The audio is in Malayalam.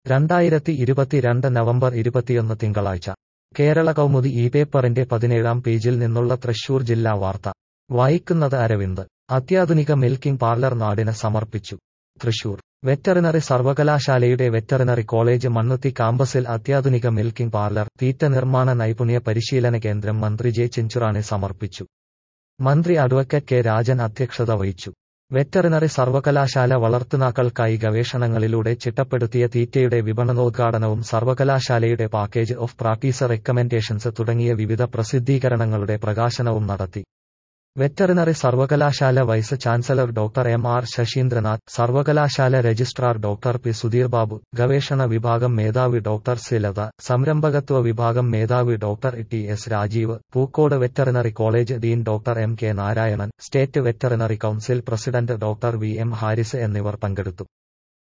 രണ്ടായിരത്തി ഇരുപത്തിരണ്ട് നവംബർ ഇരുപത്തിയൊന്ന് തിങ്കളാഴ്ച കേരള കൗമുദി ഈ പേപ്പറിന്റെ പതിനേഴാം പേജിൽ നിന്നുള്ള തൃശൂർ ജില്ലാ വാർത്ത വായിക്കുന്നത് അരവിന്ദ് അത്യാധുനിക മിൽക്കിംഗ് പാർലർ നാടിന് സമർപ്പിച്ചു തൃശൂർ വെറ്ററിനറി സർവകലാശാലയുടെ വെറ്ററിനറി കോളേജ് മണ്ണുത്തി കാമ്പസിൽ അത്യാധുനിക മിൽക്കിംഗ് പാർലർ തീറ്റ നിർമ്മാണ നൈപുണ്യ പരിശീലന കേന്ദ്രം മന്ത്രി ജെ ചിഞ്ചുറാണി സമർപ്പിച്ചു മന്ത്രി അഡ്വക്കേറ്റ് കെ രാജൻ അധ്യക്ഷത വഹിച്ചു വെറ്ററിനറി സർവകലാശാല വളർത്തുനാക്കൾക്കായി ഗവേഷണങ്ങളിലൂടെ ചിട്ടപ്പെടുത്തിയ തീറ്റയുടെ വിപണനോദ്ഘാടനവും സർവകലാശാലയുടെ പാക്കേജ് ഓഫ് പ്രാക്ടീസ് റെക്കമെൻഡേഷൻസ് തുടങ്ങിയ വിവിധ പ്രസിദ്ധീകരണങ്ങളുടെ പ്രകാശനവും നടത്തി വെറ്ററിനറി സർവകലാശാല vice chancellor doctor M R Sasheendranath സർവകലാശാല registrar doctor P Sudheer Babu ഗവേഷണ വിഭാഗം മേധാവി ഡോക്ടർ സിലത സംരംഭകത്വ വിഭാഗം മേധാവി doctor T S Rajeev Pookode veterinary college dean doctor M K Narayanan state veterinary council president doctor V M Haris എന്നിവർ പങ്കെടുത്തു